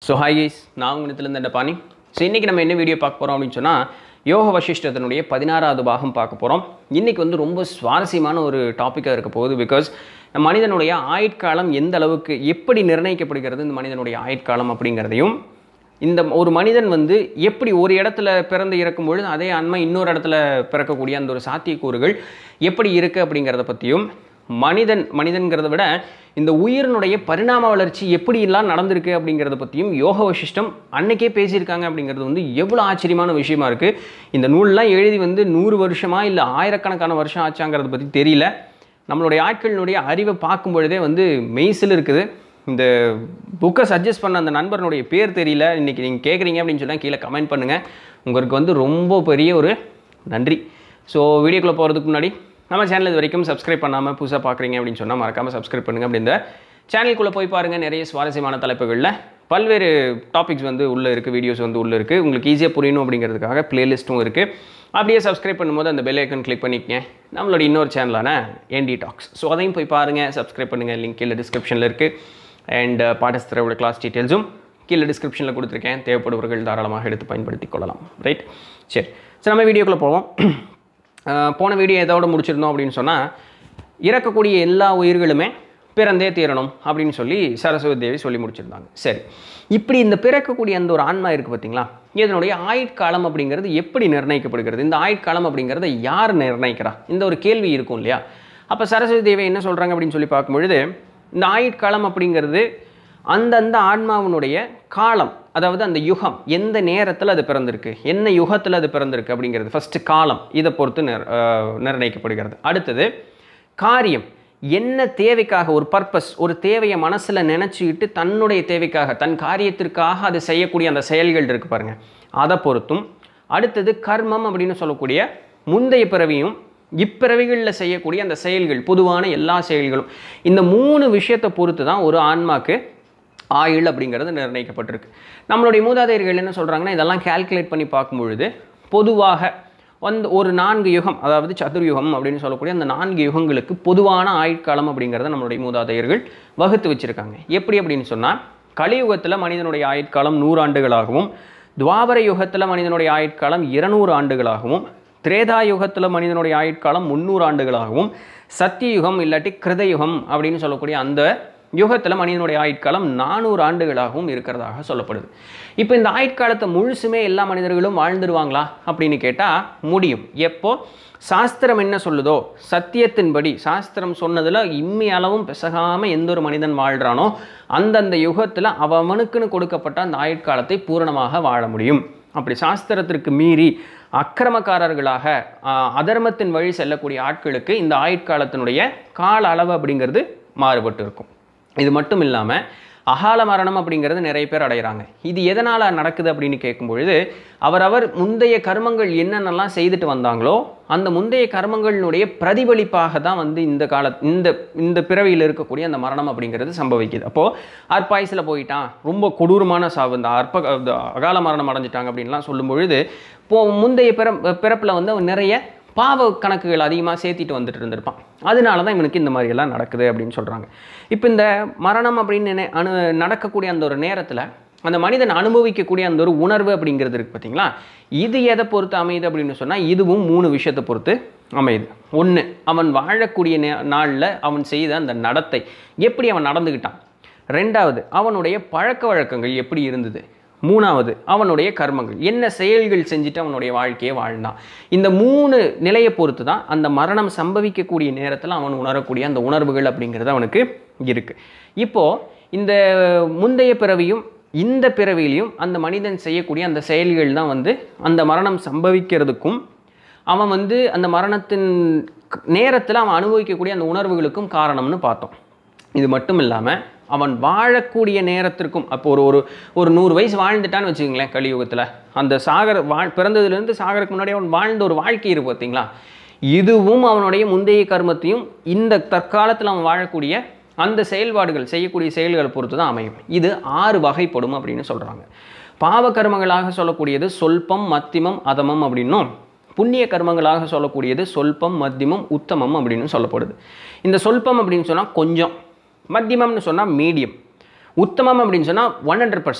so hi guys நான் உங்கள்கிட்டலேருந்து இந்த பாணி ஸோ இன்றைக்கி நம்ம என்ன வீடியோ பார்க்க போகிறோம் அப்படின்னு சொன்னால் யோக வசிஷ்டத்தினுடைய பதினாறாவது பாகம் பார்க்க போகிறோம் இன்றைக்கி வந்து ரொம்ப சுவாரஸ்யமான ஒரு டாப்பிக்காக இருக்க போகுது பிகாஸ் மனிதனுடைய ஆயுட்காலம் எந்த அளவுக்கு எப்படி நிர்ணயிக்கப்படுகிறது இந்த மனிதனுடைய ஆயுட்காலம் அப்படிங்கிறதையும் இந்த ஒரு மனிதன் வந்து எப்படி ஒரு இடத்துல பிறந்து இறக்கும் பொழுது அதே ஆன்மா இன்னொரு இடத்துல பிறக்கக்கூடிய அந்த ஒரு சாத்தியக்கூறுகள் எப்படி இருக்குது அப்படிங்கிறத பற்றியும் மனிதன் மனிதன்கிறத விட இந்த உயிரினுடைய பரிணாம வளர்ச்சி எப்படியெல்லாம் நடந்திருக்கு அப்படிங்கிறத பற்றியும் யோக வசிஷ்டம் அன்னைக்கே பேசியிருக்காங்க அப்படிங்கிறது வந்து எவ்வளோ ஆச்சரியமான விஷயமா இருக்குது இந்த நூல்லாம் எழுதி வந்து நூறு வருஷமா இல்லை ஆயிரக்கணக்கான வருஷம் ஆச்சாங்கிறத பற்றி தெரியல நம்மளுடைய ஆட்களினுடைய அறிவை பார்க்கும் பொழுதே வந்து மெய்சில் இருக்குது இந்த புக்கை சஜஸ்ட் பண்ண அந்த நண்பர்களுடைய பேர் தெரியல இன்றைக்கி நீங்கள் கேட்குறீங்க அப்படின்னு சொன்னால் கீழே கமெண்ட் பண்ணுங்கள் உங்களுக்கு வந்து ரொம்ப பெரிய ஒரு நன்றி ஸோ வீடியோக்குள்ளே போகிறதுக்கு முன்னாடி நம்ம சேனல் இது வரைக்கும் சப்ஸ்கிரைப் பண்ணாமல் புதுசாக பார்க்குறீங்க அப்படின்னு சொன்னால் மறக்காமல் சப்ஸ்கிரைப் பண்ணுங்கள் அப்படி இந்த சேனலுக்குள்ளே போய் பாருங்கள் நிறைய சுவாரஸ்யமான தலைப்புகளில் பல்வேறு டாபிக்ஸ் வந்து உள்ளே இருக்குது வீடியோஸ் வந்து உள்ளே இருக்குது உங்களுக்கு ஈஸியாக புரியணும் அப்படிங்கிறதுக்காக பிளேலிஸ்ட்டும் இருக்குது அப்படியே சப்ஸ்கிரைப் பண்ணும்போது அந்த பெல் ஐக்கன் கிளிக் பண்ணிக்கங்க நம்மளோட இன்னொரு சேனலான என்டி டாக்ஸ் ஸோ அதையும் போய் பாருங்கள் சப்ஸ்கிரைப் பண்ணுங்கள் லிங்க் கீழே டிஸ்கிரிப்ஷனில் இருக்குது அண்ட் பாடஸ்தரோட கிளாஸ் டீட்டெயில்ஸும் கீழே டிஸ்கிரிப்ஷனில் கொடுத்துருக்கேன் தேவைப்படுவர்கள் தாராளமாக எடுத்து பயன்படுத்தி கொள்ளலாம் ரைட் சரி சரி நம்ம வீடியோக்குள்ளே போவோம் அஹ் போன வீடியோ எதோட முடிச்சிருந்தோம் அப்படின்னு சொன்னால் இறக்கக்கூடிய எல்லா உயிர்களுமே பிறந்தே தீரணும் அப்படின்னு சொல்லி சரஸ்வதி தேவி சொல்லி முடிச்சிருந்தாங்க சரி இப்படி இந்த பிறக்கக்கூடிய அந்த ஒரு ஆன்மா இருக்குது பார்த்தீங்களா இதனுடைய ஆயுட்காலம் அப்படிங்கிறது எப்படி நிர்ணயிக்கப்படுகிறது இந்த ஆயுட்காலம் அப்படிங்கிறத யார் நிர்ணயிக்கிறா இந்த ஒரு கேள்வி இருக்கும் இல்லையா அப்போ சரஸ்வதி தேவி என்ன சொல்கிறாங்க அப்படின்னு சொல்லி பார்க்கும்பொழுது இந்த ஆயுட்காலம் அப்படிங்கிறது அந்தந்த ஆன்மாவினுடைய காலம் அதாவது அந்த யுகம் எந்த நேரத்தில் அது பிறந்திருக்கு என்ன யுகத்தில் அது பிறந்திருக்கு அப்படிங்கிறது ஃபஸ்ட்டு காலம் இதை பொறுத்து நிர் அஹ் நிர்ணயிக்கப்படுகிறது அடுத்தது காரியம் என்ன தேவைக்காக ஒரு பர்பஸ் ஒரு தேவையை மனசில் நினச்சிக்கிட்டு தன்னுடைய தேவைக்காக தன் காரியத்திற்காக அது செய்யக்கூடிய அந்த செயல்கள் இருக்குது பாருங்கள் அதை பொறுத்தும் அடுத்தது கர்மம் அப்படின்னு சொல்லக்கூடிய முந்தைய பிறவியும் இப்பிறவிகளில் செய்யக்கூடிய அந்த செயல்கள் பொதுவான எல்லா செயல்களும் இந்த மூணு விஷயத்தை பொறுத்து தான் ஒரு ஆன்மாக்கு ஆயுள் அப்படிங்கிறது நிர்ணயிக்கப்பட்டிருக்கு நம்மளுடைய மூதாதையர்கள் என்ன சொல்கிறாங்கன்னா இதெல்லாம் கால்குலேட் பண்ணி பார்க்கும் பொழுது பொதுவாக வந்து ஒரு நான்கு யுகம் அதாவது சதுர்யுகம் அப்படின்னு சொல்லக்கூடிய அந்த நான்கு யுகங்களுக்கு பொதுவான ஆயுட்காலம் அப்படிங்கிறத நம்மளுடைய மூதாதையர்கள் வகுத்து வச்சுருக்காங்க எப்படி அப்படின்னு சொன்னால் கலியுகத்தில் மனிதனுடைய ஆயுட்காலம் நூறாண்டுகளாகவும் துவாபர யுகத்தில் மனிதனுடைய ஆயுட்காலம் இருநூறு ஆண்டுகளாகவும் திரேதா யுகத்தில் மனிதனுடைய ஆயுட்காலம் முந்நூறு ஆண்டுகளாகவும் சத்தியுகம் இல்லாட்டி கிருதயுகம் அப்படின்னு சொல்லக்கூடிய அந்த யுகத்தில் மனிதனுடைய ஆயுட்காலம் நானூறு ஆண்டுகளாகவும் இருக்கிறதாக சொல்லப்படுது இப்போ இந்த ஆயுட்காலத்தை முழுசுமே எல்லா மனிதர்களும் வாழ்ந்துருவாங்களா அப்படின்னு கேட்டால் முடியும் எப்போ சாஸ்திரம் என்ன சொல்லுதோ சத்தியத்தின்படி சாஸ்திரம் சொன்னதில் இம்மி அளவும் பிசகாமல் எந்த ஒரு மனிதன் வாழ்கிறானோ அந்தந்த யுகத்தில் அவனுக்குன்னு கொடுக்கப்பட்ட அந்த ஆயுட்காலத்தை பூரணமாக வாழ முடியும் அப்படி சாஸ்திரத்திற்கு மீறி அக்கிரமக்காரர்களாக ஆஹ், அதர்மத்தின் வழி செல்லக்கூடிய ஆட்களுக்கு இந்த ஆயுட்காலத்தினுடைய கால அளவு அப்படிங்கிறது மாறுபட்டு இருக்கும் இது மட்டும் இல்லாமல் அகால மரணம் அப்படிங்கிறது நிறைய பேர் அடைகிறாங்க இது எதனால் நடக்குது அப்படின்னு கேட்கும் பொழுது அவரவர் முந்தைய கர்மங்கள் என்னென்னலாம் செய்துட்டு வந்தாங்களோ அந்த முந்தைய கர்மங்களினுடைய பிரதிபலிப்பாக தான் வந்து இந்த கால இந்த இந்த பிறவியில் இருக்கக்கூடிய அந்த மரணம் அப்படிங்கிறது சம்பவிக்குது அப்போது அற்பாயுசில் போயிட்டான் ரொம்ப கொடூரமான சாவு இந்த அற்ப இந்த அகால மரணம் அடைஞ்சிட்டாங்க அப்படின்லாம் சொல்லும் பொழுது போ முந்தைய பிற பிறப்பில் வந்து அவன் நிறைய பாவ கணக்குகள் அதிகமாக சேர்த்திட்டு வந்துட்டு இருந்திருப்பான் அதனால தான் இவனுக்கு இந்த மாதிரி எல்லாம் நடக்குது அப்படின்னு சொல்கிறாங்க இப்போ இந்த மரணம் அப்படின்னு நினை அனு நடக்கக்கூடிய அந்த ஒரு நேரத்தில் அந்த மனிதன் அனுபவிக்கக்கூடிய அந்த ஒரு உணர்வு அப்படிங்கிறது இருக்குது பார்த்தீங்களா இது எதை பொறுத்து அமையுது அப்படின்னு சொன்னால் இதுவும் மூணு விஷயத்தை பொறுத்து அமையுது ஒன்று அவன் வாழக்கூடிய நே நாளில் அவன் செய்த அந்த நடத்தை எப்படி அவன் நடந்துக்கிட்டான் ரெண்டாவது அவனுடைய பழக்க வழக்கங்கள் எப்படி இருந்தது மூணாவது அவனுடைய கர்மங்கள் என்ன செயல்கள் செஞ்சுட்டு அவனுடைய வாழ்க்கையை வாழ்ந்தான் இந்த மூணு நிலையை பொறுத்து தான் அந்த மரணம் சம்பவிக்கக்கூடிய நேரத்தில் அவன் உணரக்கூடிய அந்த உணர்வுகள் அப்படிங்கிறது அவனுக்கு இருக்குது இப்போது இந்த முந்தைய பிறவியும் இந்த பிறவியிலையும் அந்த மனிதன் செய்யக்கூடிய அந்த செயல்கள் தான் வந்து அந்த மரணம் சம்பவிக்கிறதுக்கும் அவன் வந்து அந்த மரணத்தின் நேரத்தில் அவன் அனுபவிக்கக்கூடிய அந்த உணர்வுகளுக்கும் காரணம்னு பார்த்தோம் இது மட்டும் இல்லாமல் அவன் வாழக்கூடிய நேரத்திற்கும் அப்போ ஒரு ஒரு ஒரு நூறு வயசு வாழ்ந்துட்டான்னு வச்சுக்கோங்களேன் கலியுகத்தில் அந்த சாகர வாழ் பிறந்ததுலேருந்து சாகருக்கு முன்னாடி அவன் வாழ்ந்த ஒரு வாழ்க்கை இருக்கு பார்த்தீங்களா இதுவும் அவனுடைய முந்தைய கர்மத்தையும் இந்த தற்காலத்தில் அவன் வாழக்கூடிய அந்த செயல்பாடுகள் செய்யக்கூடிய செயல்களை பொறுத்து தான் அமையும் இது ஆறு வகைப்படும் அப்படின்னு சொல்கிறாங்க பாவ கர்மங்களாக சொல்லக்கூடியது சொல்பம் மத்திமம் அதமம் அப்படின்னும் புண்ணிய கர்மங்களாக சொல்லக்கூடியது சொல்பம் மத்தியமம் உத்தமம் அப்படின்னு சொல்லப்படுது இந்த சொல்பம் அப்படின்னு சொன்னால் கொஞ்சம் மத்தியமம்னு சொன்னால் மீடியம் உத்தமம் அப்படின்னு சொன்னால் ஒன் ஹண்ட்ரட் பர்சன்ட்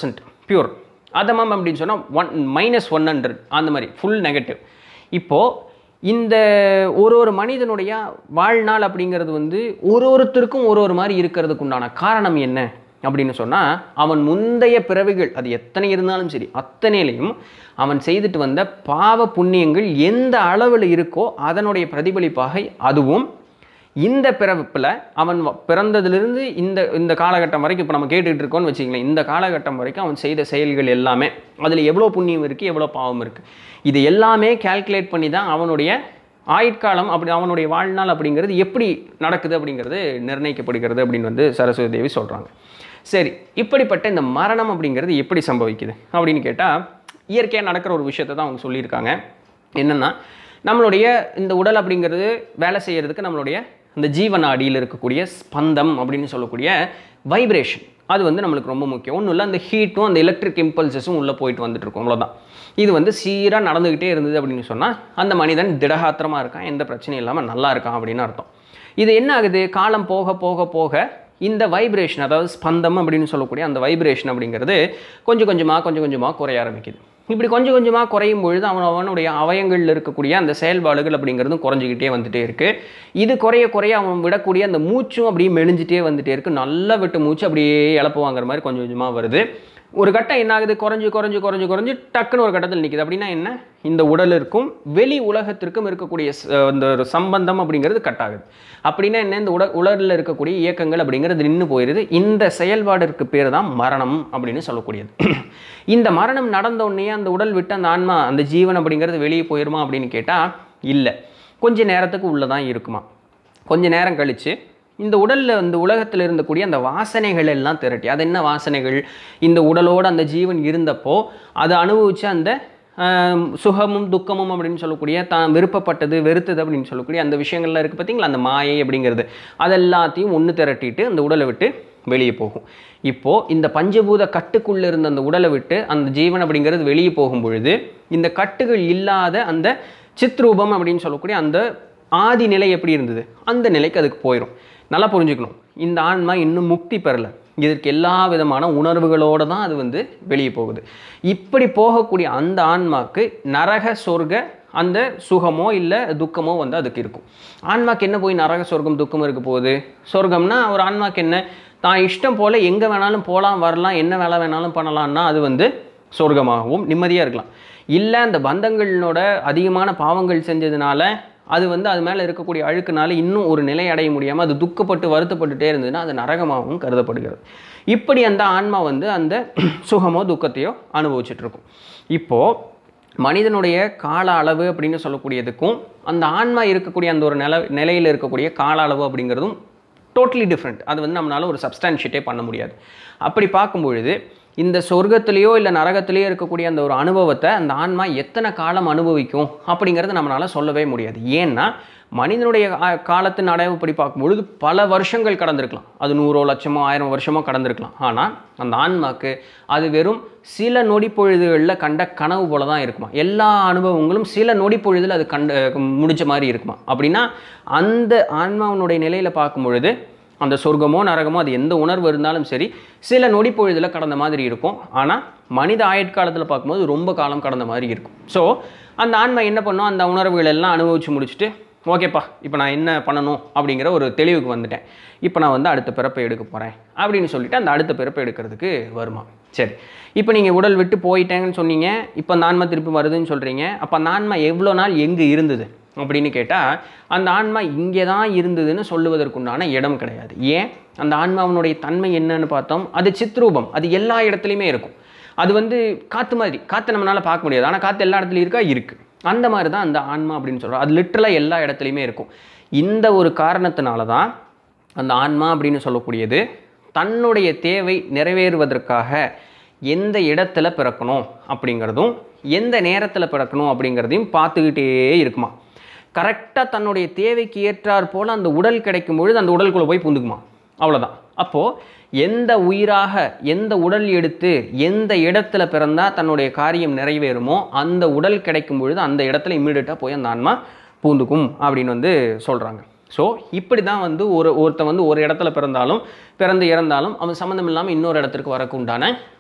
பியூர் அதமம் அப்படின்னு சொன்னால் ஒன் மைனஸ் ஒன் ஹண்ட்ரட் அந்த மாதிரி ஃபுல் நெகட்டிவ் இப்போது இந்த ஒரு ஒரு மனிதனுடைய வாழ்நாள் அப்படிங்கிறது வந்து ஒரு ஒருத்தருக்கும் ஒரு ஒரு மாதிரி இருக்கிறதுக்கு உண்டான காரணம் என்ன அப்படின்னு சொன்னால் அவன் முந்தைய பிறவிகள் அது எத்தனை இருந்தாலும் சரி அத்தனையிலையும் அவன் செய்துட்டு வந்த பாவ புண்ணியங்கள் எந்த அளவில் இருக்கோ அதனுடைய பிரதிபலிப்பாக அதுவும் இந்த பிறப்பில் அவன் வ- பிறந்ததிலிருந்து இந்த இந்த காலகட்டம் வரைக்கும் இப்போ நம்ம கேட்டுட்டு இருக்கோம்னு வச்சுங்களேன் இந்த காலகட்டம் வரைக்கும் அவன் செய்த செயல்கள் எல்லாமே அதில் எவ்வளோ புண்ணியம் இருக்குது எவ்வளோ பாவம் இருக்குது இது எல்லாமே கால்குலேட் பண்ணி தான் அவனுடைய ஆயுட்காலம் அப்படி அவனுடைய வாழ்நாள் அப்படிங்கிறது எப்படி நடக்குது அப்படிங்கிறது நிர்ணயிக்கப்படுகிறது அப்படின்னு வந்து சரஸ்வதி தேவி சொல்கிறாங்க சரி இப்படிப்பட்ட இந்த மரணம் அப்படிங்கிறது எப்படி சம்பவிக்குது அப்படின்னு கேட்டால் இயற்கையாக நடக்கிற ஒரு விஷயத்தை தான் அவங்க சொல்லியிருக்காங்க என்னென்னா நம்மளுடைய இந்த உடல் அப்படிங்கிறது வேலை செய்கிறதுக்கு நம்மளுடைய இந்த ஜீவநாடியில் இருக்கக்கூடிய ஸ்பந்தம் அப்படின்னு சொல்லக்கூடிய வைப்ரேஷன் அது வந்து நம்மளுக்கு ரொம்ப முக்கியம் ஒன்றும் இல்லை அந்த ஹீட்டும் அந்த எலக்ட்ரிக் இம்பல்சஸும் உள்ளே போயிட்டு வந்துட்டு இருக்கும் அவ்வளோதான் இது வந்து சீராக நடந்துக்கிட்டே இருந்தது அப்படின்னு சொன்னால் அந்த மனிதன் திடகாத்திரமாக இருக்கான் எந்த பிரச்சனையும் இல்லாமல் நல்லா இருக்கான் அப்படின்னு அர்த்தம் இது என்ன ஆகுது காலம் போக போக போக இந்த வைப்ரேஷன் அதாவது ஸ்பந்தம் அப்படின்னு சொல்லக்கூடிய அந்த வைப்ரேஷன் அப்படிங்கிறது கொஞ்சம் கொஞ்சமாக கொஞ்சம் கொஞ்சமாக குறைய ஆரம்பிக்குது இப்படி கொஞ்சம் கொஞ்சமாக குறையும் பொழுது அவன் அவனுடைய அவயங்களில் இருக்கக்கூடிய அந்த செயல்பாடுகள் அப்படிங்கிறதும் குறைஞ்சிக்கிட்டே வந்துட்டே இருக்குது இது குறைய குறைய அவன் விடக்கூடிய அந்த மூச்சும் அப்படியே மெலிஞ்சிட்டே வந்துட்டே இருக்குது நல்லா விட்டு மூச்சு அப்படியே இழப்பு வாங்குற மாதிரி கொஞ்சம் கொஞ்சமாக வருது ஒரு கட்டம் என்ன ஆகுது குறைஞ்சு குறைஞ்சு குறைஞ்சு குறைஞ்சு டக்குன்னு ஒரு கட்டத்தில் நிற்குது அப்படின்னா என்ன இந்த உடலிற்கும் வெளி உலகத்திற்கும் இருக்கக்கூடிய ச- அந்த ஒரு சம்பந்தம் அப்படிங்கிறது கட் ஆகுது அப்படின்னா என்ன இந்த உட உடலில் இருக்கக்கூடிய இயக்கங்கள் அப்படிங்கிறது நின்று போயிடுது இந்த செயல்பாடிற்கு பேர் தான் மரணம் அப்படின்னு சொல்லக்கூடியது இந்த மரணம் நடந்த உடனே அந்த உடல் விட்டு அந்த ஆன்மா அந்த ஜீவன் அப்படிங்கிறது வெளியே போயிருமா அப்படின்னு கேட்டால் இல்லை கொஞ்ச நேரத்துக்கு உள்ளே தான் இருக்குமா கொஞ்ச நேரம் கழித்து இந்த உடலில் இந்த உலகத்தில் இருந்தக்கூடிய அந்த வாசனைகள் எல்லாம் திரட்டி அது என்ன வாசனைகள் இந்த உடலோடு அந்த ஜீவன் இருந்தப்போ அதை அனுபவிச்ச அந்த ஆம், சுகமும் துக்கமும் அப்படின்னு சொல்லக்கூடிய தான் விருப்பப்பட்டது வெறுத்தது அப்படின்னு சொல்லக்கூடிய அந்த விஷயங்கள்லாம் இருக்குது பார்த்தீங்களா அந்த மாயை அப்படிங்கிறது அதெல்லாத்தையும் ஒன்று திரட்டிட்டு அந்த உடலை விட்டு வெளியே போகும் இப்போது இந்த பஞ்சபூத கட்டுக்குள்ளே இருந்த அந்த உடலை விட்டு அந்த ஜீவன் அப்படிங்கிறது வெளியே போகும் பொழுது இந்த கட்டுகள் இல்லாத அந்த சித்ரூபம் அப்படின்னு சொல்லக்கூடிய அந்த ஆதி நிலை எப்படி இருந்தது அந்த நிலைக்கு அதுக்கு போயிடும் நல்லா புரிஞ்சுக்கணும் இந்த ஆன்மா இன்னும் முக்தி பெறலை இதற்கு எல்லா விதமான உணர்வுகளோடு தான் அது வந்து வெளியே போகுது இப்படி போகக்கூடிய அந்த ஆன்மாக்கு நரக சொர்க்க அந்த சுகமோ இல்லை துக்கமோ வந்து அதுக்கு இருக்கும் ஆன்மாக்கு என்ன போய் நரக சொர்க்கம் துக்கம் இருக்க போகுது சொர்க்கம்னா ஒரு ஆன்மாக்கு என்ன தான் இஷ்டம் போல் எங்கே வேணாலும் போகலாம் வரலாம் என்ன வேலை வேணாலும் பண்ணலாம்னா அது வந்து சொர்க்கமாகவும் நிம்மதியாக இருக்கலாம் இல்லை அந்த பந்தங்களோட அதிகமான பாவங்கள் செஞ்சதுனால அது வந்து அது மேலே இருக்கக்கூடிய அழுக்குனால இன்னும் ஒரு நிலை அடைய முடியாமல் அது துக்கப்பட்டு வருத்தப்பட்டுட்டே இருந்ததுன்னா அது நரகமாகவும் கருதப்படுகிறது இப்படி அந்த ஆன்மா வந்து அந்த சுகமோ துக்கத்தையோ அனுபவிச்சுட்டு இருக்கும் இப்போது மனிதனுடைய கால அளவு அப்படின்னு சொல்லக்கூடியதுக்கும் அந்த ஆன்மா இருக்கக்கூடிய அந்த ஒரு நில நிலையில் இருக்கக்கூடிய கால அளவு அப்படிங்கிறதும் டோட்டலி டிஃப்ரெண்ட் அது வந்து நம்மளால ஒரு சப்ஸ்டான்ஷியேட்டே பண்ண முடியாது அப்படி பார்க்கும்பொழுது இந்த சொர்க்கத்திலேயோ இல்லை நரகத்திலேயோ இருக்கக்கூடிய அந்த ஒரு அனுபவத்தை அந்த ஆன்மா எத்தனை காலம் அனுபவிக்கும் அப்படிங்கிறத நம்மளால சொல்லவே முடியாது ஏன்னா மனிதனுடைய கா- காலத்தின் அடைவுப்படி பார்க்கும்பொழுது பல வருஷங்கள் கடந்திருக்கலாம் அது நூறோ லட்சமோ ஆயிரம் வருஷமோ கடந்திருக்கலாம் ஆனால் அந்த ஆன்மாக்கு அது வெறும் சில நொடி பொழுதுகளில் கண்ட கனவு போல தான் இருக்குமா எல்லா அனுபவங்களும் சில நொடி பொழுதில் அது கண்ட முடிச்ச மாதிரி இருக்குமா அப்படின்னா அந்த ஆன்மாவனுடைய நிலையில் பார்க்கும் பொழுது அந்த சொர்க்கமோ நரகமோ அது எந்த உணர்வு இருந்தாலும் சரி சில நொடி பொழுதில் கடந்த மாதிரி இருக்கும் ஆனால் மனித ஆயுட்காலத்தில் பார்க்கும்போது ரொம்ப காலம் கடந்த மாதிரி இருக்கும் ஸோ அந்த ஆன்மா என்ன பண்ணும் அந்த உணர்வுகள் எல்லாம் அனுபவிச்சு முடிச்சுட்டு ஓகேப்பா இப்போ நான் என்ன பண்ணணும் அப்படிங்கிற ஒரு தெளிவுக்கு வந்துட்டேன் இப்போ நான் வந்து அடுத்த பிறப்பை எடுக்க போகிறேன் அப்படின்னு சொல்லிட்டு அந்த அடுத்த பிறப்பை எடுக்கிறதுக்கு வருமா சரி இப்போ நீங்கள் உடல் விட்டு போயிட்டேங்கன்னு சொன்னீங்க இப்போ அந்த ஆன்மா திருப்பி வருதுன்னு சொல்கிறீங்க அப்போ அந்த ஆன்மா எவ்வளோ நாள் எங்கே இருந்தது அப்படின்னு கேட்டால் அந்த ஆன்மா இங்கே தான் இருந்ததுன்னு சொல்லுவதற்குண்டான இடம் கிடையாது ஏன் அந்த ஆன்மாவினுடைய தன்மை என்னன்னு பார்த்தோம் அது சித்ரூபம் அது எல்லா இடத்துலையுமே இருக்கும் அது வந்து காற்று மாதிரி காற்று நம்மளால் பார்க்க முடியாது ஆனால் காற்று எல்லா இடத்துலையும் இருக்கா இருக்குது அந்த மாதிரி தான் அந்த ஆன்மா அப்படின்னு சொல்கிறோம் அது லிட்டரலாக எல்லா இடத்துலையுமே இருக்கும் இந்த ஒரு காரணத்தினால தான் அந்த ஆன்மா அப்படின்னு சொல்லக்கூடியது தன்னுடைய தேவை நிறைவேறுவதற்காக எந்த இடத்துல பிறக்கணும் அப்படிங்கிறதும் எந்த நேரத்தில் பிறக்கணும் அப்படிங்கிறதையும் பார்த்துக்கிட்டே இருக்குமா கரெக்டாக தன்னுடைய தேவைக்கு ஏற்றாற் போல் அந்த உடல் கிடைக்கும் பொழுது அந்த உடலுக்குள்ளே போய் புந்துக்குமா அவ்வளோதான் அப்போது எந்த உயிராக எந்த உடல் எடுத்து எந்த இடத்துல பிறந்தால் தன்னுடைய காரியம் நிறைவேறுமோ அந்த உடல் கிடைக்கும் பொழுது அந்த இடத்துல இம்மீடியட்டாக போய் அந்த ஆன்மா பூந்துக்கும் அப்படின்னு வந்து சொல்கிறாங்க ஸோ இப்படி தான் வந்து ஒரு ஒருத்தன் வந்து ஒரு இடத்துல பிறந்தாலும் பிறந்து இறந்தாலும் அவன் சம்மந்தம் இல்லாமல் இன்னொரு இடத்திற்கு வரக்கு உண்டான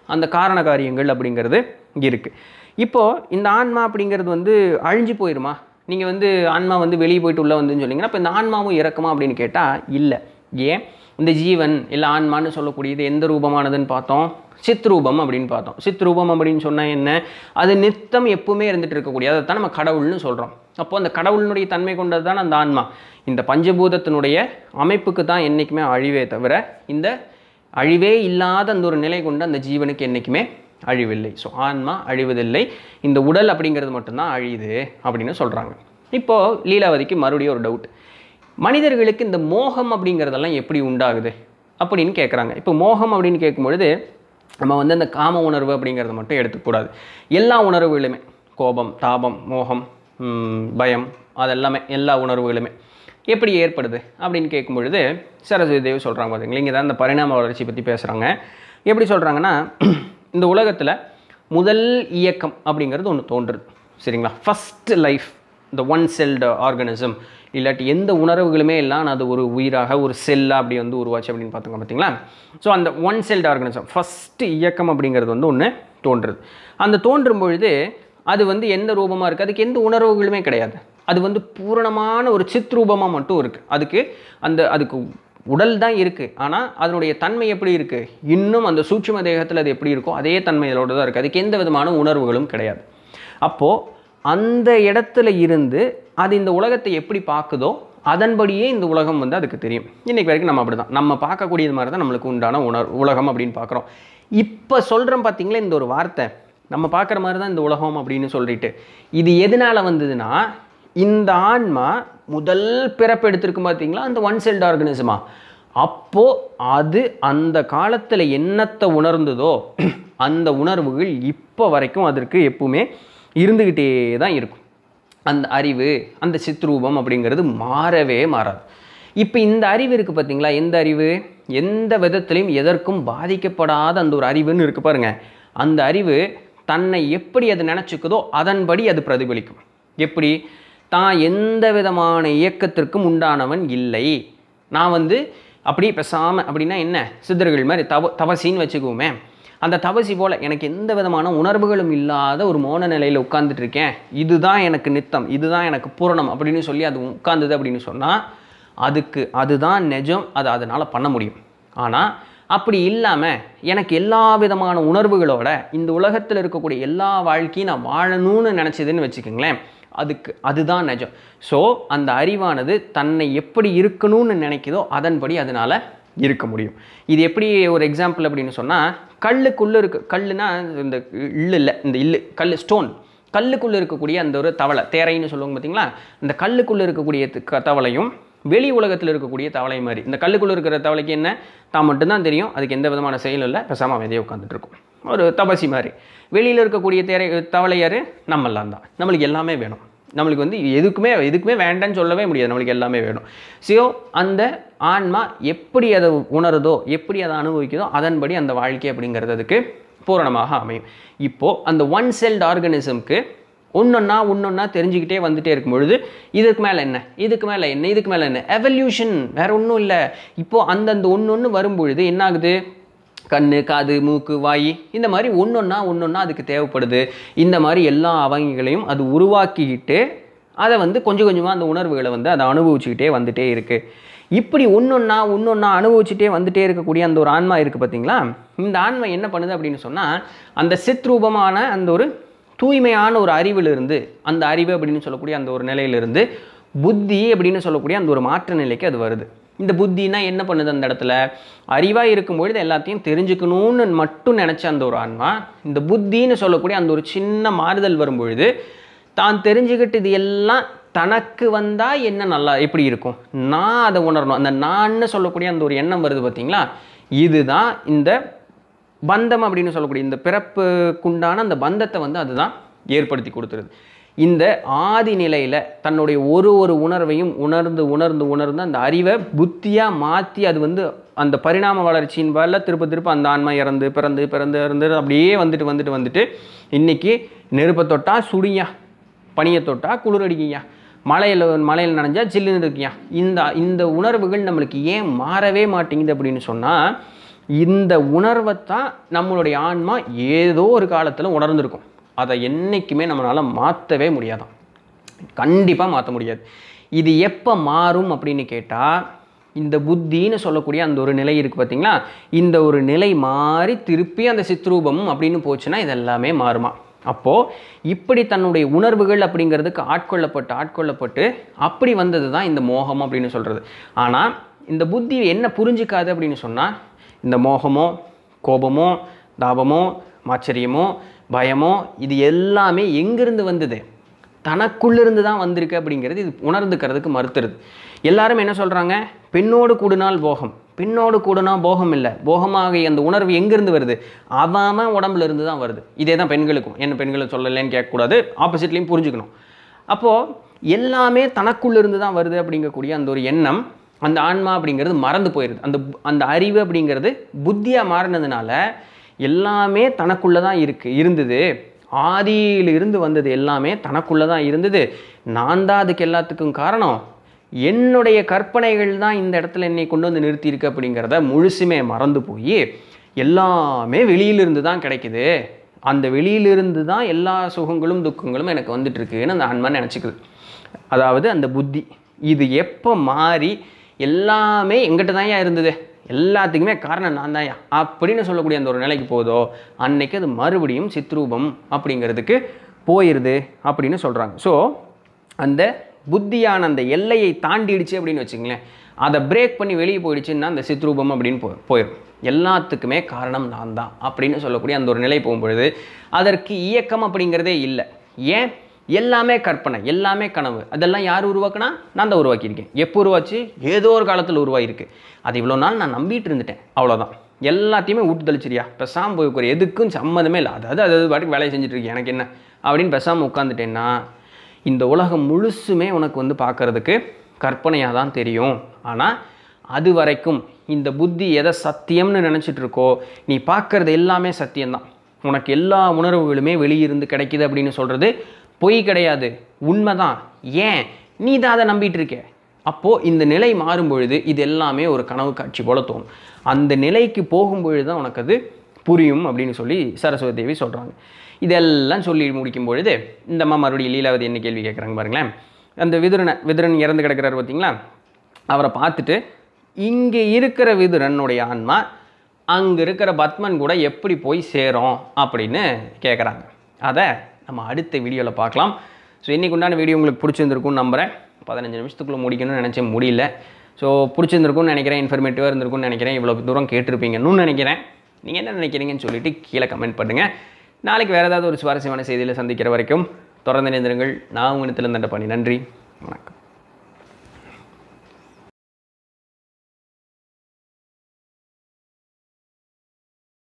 அந்த காரண காரியங்கள் அப்படிங்கிறது இருக்குது இப்போது இந்த ஆன்மா அப்படிங்கிறது வந்து அழிஞ்சு போயிருமா நீங்கள் வந்து ஆன்மா வந்து வெளியே போயிட்டு உள்ளே வந்துன்னு சொன்னீங்கன்னா இப்போ இந்த ஆன்மாவும் இறக்குமா அப்படின்னு கேட்டால் இல்லை ஏன் இந்த ஜீவன் இல்லை ஆன்மான்னு சொல்லக்கூடியது எந்த ரூபமானதுன்னு பார்த்தோம் சித்ரூபம் அப்படின்னு பார்த்தோம் சித்ரூபம் அப்படின்னு சொன்னால் என்ன அது நித்தம் எப்பவுமே இருந்துட்டு இருக்கக்கூடிய அதை தான் நம்ம கடவுள்னு சொல்கிறோம் அப்போ அந்த கடவுளினுடைய தன்மை கொண்டது தான் அந்த ஆன்மா இந்த பஞ்சபூதத்தினுடைய அமைப்புக்கு தான் என்றைக்குமே அழிவே தவிர இந்த அழிவே இல்லாத அந்த ஒரு நிலை கொண்ட அந்த ஜீவனுக்கு என்றைக்குமே அழிவில்லை ஸோ ஆன்மா அழிவதில்லை இந்த உடல் அப்படிங்கிறது மட்டும்தான் அழியுது அப்படின்னு சொல்கிறாங்க இப்போது லீலாவதிக்கு மறுபடியும் ஒரு டவுட் மனிதர்களுக்கு இந்த மோகம் அப்படிங்கிறதெல்லாம் எப்படி உண்டாகுது அப்படின்னு கேட்குறாங்க இப்போ மோகம் அப்படின்னு கேட்கும்பொழுது நம்ம வந்து அந்த காம உணர்வு அப்படிங்கிறத மட்டும் எடுத்துக்கூடாது எல்லா உணர்வுகளுமே கோபம் தாபம் மோகம் ம், பயம் அதெல்லாமே எல்லா உணர்வுகளுமே எப்படி ஏற்படுது அப்படின்னு கேட்கும் பொழுது சரஸ்வதி தேவி சொல்கிறாங்க பார்த்தீங்களா இங்கே தான் இந்த பரிணாம வளர்ச்சி பற்றி பேசுகிறாங்க எப்படி சொல்கிறாங்கன்னா இந்த உலகத்தில் முதல் இயக்கம் அப்படிங்கிறது ஒன்று தோன்றுது சரிங்களா ஃபஸ்ட் லைஃப் இந்த ஒன் செல்டு ஆர்கனிசம் இல்லாட்டி எந்த உணர்வுகளுமே எல்லாம் அது ஒரு உயிராக ஒரு செல்லாக அப்படி வந்து உருவாச்சு அப்படின்னு பார்த்தோங்க பார்த்தீங்களா ஸோ அந்த ஒன் செல்டு ஆர்கனிசம் ஃபஸ்ட்டு இயக்கம் அப்படிங்கிறது வந்து ஒன்று தோன்றுது அந்த தோன்றும் பொழுது அது வந்து எந்த ரூபமாக இருக்குது அதுக்கு எந்த உணர்வுகளுமே கிடையாது அது வந்து பூரணமான ஒரு சித் ரூபமாக மட்டும் இருக்குது அதுக்கு அந்த அதுக்கு உடல் தான் இருக்குது ஆனால் அதனுடைய தன்மை எப்படி இருக்குது இன்னும் அந்த சூட்சும தேகத்தில் அது எப்படி இருக்கோ அதே தன்மையோடு தான் இருக்குது அதுக்கு எந்த விதமான உணர்வுகளும் கிடையாது அப்போது அந்த இடத்துல இருந்து அது இந்த உலகத்தை எப்படி பார்க்குதோ அதன்படியே இந்த உலகம் வந்து அதுக்கு தெரியும் இன்னைக்கு வரைக்கும் நம்ம அப்படி தான் நம்ம பார்க்கக்கூடியது மாதிரி தான் நம்மளுக்கு உண்டான உணர் உலகம் அப்படின்னு பார்க்குறோம் இப்போ சொல்கிறோம் பார்த்தீங்களா இந்த ஒரு வார்த்தை நம்ம பார்க்குற மாதிரி தான் இந்த உலகம் அப்படின்னு சொல்லிட்டு இது எதனால் வந்ததுன்னா இந்த ஆன்மா முதல் பிறப்பு எடுத்திருக்கும் பார்த்தீங்களா அந்த ஒன் செல்ட் ஆர்கனிசமா அப்போது அது அந்த காலத்தில் என்னத்தை உணர்ந்ததோ அந்த உணர்வுகள் இப்போ வரைக்கும் அதற்கு எப்பவுமே இருந்துக்கிட்டே தான் இருக்கும் அந்த அறிவு அந்த சித்ரூபம் அப்படிங்கிறது மாறவே மாறாது இப்போ இந்த அறிவு இருக்குது பார்த்தீங்களா எந்த அறிவு எந்த விதத்திலையும் எதற்கும் பாதிக்கப்படாத அந்த ஒரு அறிவுன்னு இருக்கு பாருங்க அந்த அறிவு தன்னை எப்படி அது நினச்சிக்குதோ அதன்படி அது பிரதிபலிக்கும் எப்படி தான் எந்த விதமான இயக்கத்திற்கும் உண்டானவன் இல்லை நான் வந்து அப்படி பேசாமல் அப்படின்னா என்ன சித்தர்கள் மாதிரி தவ தவசின்னு வச்சுக்குவோமே அந்த தவசி போல் எனக்கு எந்த விதமான உணர்வுகளும் இல்லாத ஒரு மோன நிலையில் உட்கார்ந்துட்டு இருக்கேன் இதுதான் எனக்கு நித்தம் இதுதான் எனக்கு பூரணம் அப்படின்னு சொல்லி அது உட்கார்ந்தது அப்படின்னு சொன்னால் அதுக்கு அதுதான் நிஜம் அதை அதனால் பண்ண முடியும் ஆனால் அப்படி இல்லாமல் எனக்கு எல்லா விதமான உணர்வுகளோட இந்த உலகத்தில் இருக்கக்கூடிய எல்லா வாழ்க்கையும் நான் வாழணும்னு நினச்சதுன்னு வச்சுக்கோங்களேன் அதுக்கு அதுதான் நிஜம் ஸோ அந்த அறிவானது தன்னை எப்படி இருக்கணும்னு நினைக்குதோ அதன்படி அதனால் இருக்க முடியும் இது எப்படி ஒரு எக்ஸாம்பிள் அப்படின்னு சொன்னால் கல்லுக்குள்ளே இருக்கு கல்லுனா இந்த இல்லு இல்லை இந்த இல்லு கல் ஸ்டோன் கல்லுக்குள்ளே இருக்கக்கூடிய அந்த ஒரு தவளை தேரைன்னு சொல்லுவாங்க பார்த்தீங்களா இந்த கல்லுக்குள்ளே இருக்கக்கூடிய த- க- தவளையும் வெளி உலகத்தில் இருக்கக்கூடிய தவளை மாதிரி இந்த கல்லுக்குள்ளே இருக்கிற தவளைக்கு என்ன தான் மட்டும்தான் தெரியும் அதுக்கு எந்த விதமான செயலும் இல்லை பேசாமல் அமைதியாக உட்காந்துட்டு இருக்கும் ஒரு தபசி மாதிரி வெளியில் இருக்கக்கூடிய தேரை தவளையார் நம்மெல்லாம் தான் நம்மளுக்கு எல்லாமே வேணும் நம்மளுக்கு வந்து எதுக்குமே எதுக்குமே வேண்டாம்னு சொல்லவே முடியாது நம்மளுக்கு எல்லாமே வேணும் ஸோ அந்த ஆன்மா எப்படி அதை உணருதோ எப்படி அதை அனுபவிக்குதோ அதன்படி அந்த வாழ்க்கை அப்படிங்கிறது அதுக்கு பூரணமாக அமையும் இப்போது அந்த ஒன் செல்ட் ஆர்கனிசம்க்கு ஒன்றொன்னா ஒன்றொன்னா தெரிஞ்சுக்கிட்டே வந்துட்டே இருக்கும் பொழுது இதுக்கு மேலே என்ன இதுக்கு மேலே என்ன இதுக்கு மேலே என்ன எவல்யூஷன் வேற ஒன்றும் இல்லை இப்போது அந்தந்த ஒன்று ஒன்று வரும்பொழுது என்ன ஆகுது கண் காது மூக்கு வாய் இந்த மாதிரி ஒன்றொன்னா ஒன்றொன்னா அதுக்கு தேவைப்படுது இந்த மாதிரி எல்லா அவங்களையும் அது உருவாக்கிக்கிட்டு அதை வந்து கொஞ்சம் கொஞ்சமாக அந்த உணர்வுகளை வந்து அதை அனுபவிச்சுக்கிட்டே வந்துட்டே இருக்குது இப்படி ஒன்றொன்னா ஒன்றொன்னா அனுபவிச்சுட்டே வந்துட்டே இருக்கக்கூடிய அந்த ஒரு ஆன்மா இருக்குது பார்த்தீங்களா இந்த ஆன்மா என்ன பண்ணுது அப்படின்னு சொன்னால் அந்த சித்ரூபமான அந்த ஒரு தூய்மையான ஒரு அறிவிலிருந்து அந்த அறிவு அப்படின்னு சொல்லக்கூடிய அந்த ஒரு நிலையிலிருந்து புத்தி அப்படின்னு சொல்லக்கூடிய அந்த ஒரு மாற்ற நிலைக்கு அது வருது இந்த புத்தினா என்ன பண்ணுது அந்த இடத்துல அறிவாக இருக்கும்பொழுது எல்லாத்தையும் தெரிஞ்சுக்கணும்னு மட்டும் நினச்ச அந்த ஒரு ஆன்மா இந்த புத்தின்னு சொல்லக்கூடிய அந்த ஒரு சின்ன மாறுதல் வரும்பொழுது தான் தெரிஞ்சுக்கிட்டு இது எல்லாம் தனக்கு வந்தால் என்ன நல்லா எப்படி இருக்கும் நான் அதை உணரணும் அந்த நான்னு சொல்லக்கூடிய அந்த ஒரு எண்ணம் வருது பார்த்தீங்களா இதுதான் இந்த பந்தம் அப்படின்னு சொல்லக்கூடிய இந்த பிறப்புக்குண்டான அந்த பந்தத்தை வந்து அதுதான் ஏற்படுத்தி கொடுத்துருது இந்த ஆதி நிலையில் தன்னுடைய ஒரு ஒரு உணர்வையும் உணர்ந்து உணர்ந்து உணர்ந்து அந்த அறிவை புத்தியாக மாற்றி அது வந்து அந்த பரிணாம வளர்ச்சியின் வரல திருப்ப திருப்ப அந்த ஆன்மா இறந்து பிறந்து பிறந்து இறந்து அப்படியே வந்துட்டு வந்துட்டு வந்துட்டு இன்னைக்கு நெருப்பை தொட்டா சுடியா பனியை தொட்டா குளிரடிக்கியா மலையில் மலையில் நனைஞ்சா சில்லுன்னு இருக்கியா இந்த இந்த உணர்வுகள் நம்மளுக்கு ஏன் மாறவே மாட்டேங்குது அப்படின்னு சொன்னால் இந்த உணர்வை தான் நம்மளுடைய ஆன்மா ஏதோ ஒரு காலத்தில் உணர்ந்திருக்கும் அதை என்றைக்குமே நம்மளால் மாற்றவே முடியாதான் கண்டிப்பாக மாற்ற முடியாது இது எப்போ மாறும் அப்படின்னு கேட்டால் இந்த புத்தின்னு சொல்லக்கூடிய அந்த ஒரு நிலை இருக்குது பார்த்தீங்களா இந்த ஒரு நிலை மாறி திருப்பி அந்த சித்ரூபம் அப்படின்னு போச்சுன்னா இதெல்லாமே மாறுமா அப்போது இப்படி தன்னுடைய உணர்வுகள் அப்படிங்கிறதுக்கு ஆட்கொள்ளப்பட்டு ஆட்கொள்ளப்பட்டு அப்படி வந்தது தான் இந்த மோகம் அப்படின்னு சொல்கிறது ஆனால் இந்த புத்தி என்ன புரிஞ்சிக்காது அப்படின்னு சொன்னால் இந்த மோகமோ கோபமோ தாபமோ ஆச்சரியமோ பயமோ இது எல்லாமே எங்கிருந்து வந்தது தனக்குள்ளிருந்து தான் வந்திருக்கு அப்படிங்கிறது இது உணர்ந்துக்கிறதுக்கு மறுத்துருது எல்லாரும் என்ன சொல்கிறாங்க பெண்ணோடு கூடுனால் போகம் பெண்ணோடு கூடுனா போகம் இல்லை போகமாக அந்த உணர்வு எங்கேருந்து வருது அவன் உடம்புல இருந்து தான் வருது இதே தான் பெண்களுக்கும் என்ன பெண்களை சொல்லலைன்னு கேட்கக்கூடாது ஆப்போசிட்லேயும் புரிஞ்சுக்கணும் அப்போது எல்லாமே தனக்குள்ளிருந்து தான் வருது அப்படிங்கக்கூடிய அந்த ஒரு எண்ணம் அந்த ஆன்மா அப்படிங்கிறது மறந்து போயிடுது அந்த அந்த அறிவு அப்படிங்கிறது புத்தியாக மாறினதுனால எல்லாமே தனக்குள்ளே தான் இருக்கு இருந்தது ஆதியிலிருந்து வந்தது எல்லாமே தனக்குள்ளே தான் இருந்தது நான் தான் அதுக்கு எல்லாத்துக்கும் காரணம் என்னுடைய கற்பனைகள் தான் இந்த இடத்துல என்னை கொண்டு வந்து நிறுத்தியிருக்கு அப்படிங்கிறத முழுசுமே மறந்து போய் எல்லாமே வெளியிலிருந்து தான் கிடைக்குது அந்த வெளியிலிருந்து தான் எல்லா சுகங்களும் துக்கங்களும் எனக்கு வந்துட்டு இருக்குன்னு அந்த ஆன்மா நினச்சிக்குது அதாவது அந்த புத்தி இது எப்போ மாறி எல்லாமே எங்கிட்ட தான் இருந்தது எல்லாத்துக்குமே காரணம் நான் தான் அப்படின்னு சொல்லக்கூடிய அந்த ஒரு நிலைக்கு போதோ அன்னைக்கு அது மறுபடியும் சித்ரூபம் அப்படிங்கிறதுக்கு போயிடுது அப்படின்னு சொல்கிறாங்க ஸோ அந்த புத்தியான அந்த எல்லையை தாண்டிடுச்சு அப்படின்னு வச்சுங்களேன் அதை பிரேக் பண்ணி வெளியே போயிடுச்சுன்னா அந்த சித்ரூபம் அப்படின்னு போ போயிடும் எல்லாத்துக்குமே காரணம் நான் தான் அப்படின்னு சொல்லக்கூடிய அந்த ஒரு நிலை போகும்பொழுது அதற்கு இயக்கம் அப்படிங்கிறதே இல்லை ஏன் எல்லாமே கற்பனை எல்லாமே கனவு அதெல்லாம் யார் உருவாக்குனா நான் தான் உருவாக்கியிருக்கேன் எப்போ உருவாச்சு ஏதோ ஒரு காலத்தில் உருவாயிருக்கு அது இவ்வளோ நாள் நான் நம்பிட்டு இருந்துட்டேன் அவ்வளோதான் எல்லாத்தையுமே விட்டு தெளிச்சிரியா பெசாமல் போய் உட்காரு எதுக்கும் சம்மந்தமே இல்லை அதாவது அது அது பாட்டுக்கு வேலையை செஞ்சுட்டு இருக்கு எனக்கு என்ன அப்படின்னு பெசாமல் உட்காந்துட்டேன்னா இந்த உலகம் முழுசுமே உனக்கு வந்து பார்க்கறதுக்கு கற்பனையாக தான் தெரியும் ஆனால் அது வரைக்கும் இந்த புத்தி எதை சத்தியம்னு நினச்சிட்டு இருக்கோ நீ பார்க்கறது எல்லாமே சத்தியம்தான் உனக்கு எல்லா உணர்வுகளுமே வெளியிருந்து கிடைக்குது அப்படின்னு சொல்கிறது பொய் கிடையாது உண்மைதான் ஏன் நீ தான் அதை நம்பிட்டு இருக்க அப்போது இந்த நிலை மாறும் பொழுது இது எல்லாமே ஒரு கனவு காட்சி போல தோணும் அந்த நிலைக்கு போகும்பொழுது தான் உனக்கு அது புரியும் அப்படின்னு சொல்லி சரஸ்வதி தேவி சொல்கிறாங்க இதெல்லாம் சொல்லி முடிக்கும் பொழுது இந்த அம்மா மறுபடியும் லீலாவதி என்ன கேள்வி கேட்குறாங்க பாருங்களேன் அந்த விதுரனை விதுரன் இறந்து கிடக்கிறாரு பார்த்தீங்களா அவரை பார்த்துட்டு இங்கே இருக்கிற விதுரனுடைய ஆன்மா அங்கே இருக்கிற பத்மன் கூட எப்படி போய் சேரும் அப்படின்னு கேட்குறாங்க அதை நம்ம அடுத்த வீடியோவில் பார்க்கலாம் ஸோ இன்றைக்கு உண்டான வீடியோ உங்களுக்கு பிடிச்சிருந்துருக்கும்னு நம்புகிறேன் பதினஞ்சு நிமிஷத்துக்குள்ளே முடிக்கணும்னு நினச்சேன் முடியல ஸோ பிடிச்சிருந்துருக்கும்னு நினைக்கிறேன் இன்ஃபர்மேட்டிவாக இருந்திருக்கும்னு நினைக்கிறேன் இவ்வளோ தூரம் கேட்டிருப்பீங்கன்னு நினைக்கிறேன் நீங்கள் என்ன நினைக்கிறீங்கன்னு சொல்லிட்டு கீழே கமெண்ட் பண்ணுங்கள் நாளைக்கு வேறு ஏதாவது ஒரு சுவாரஸ்யமான செய்தியில் சந்திக்கிற வரைக்கும் தொடர்ந்து இணைந்திருங்கள் நான் உங்கள் நிலத்தில் பண்ணி நன்றி வணக்கம்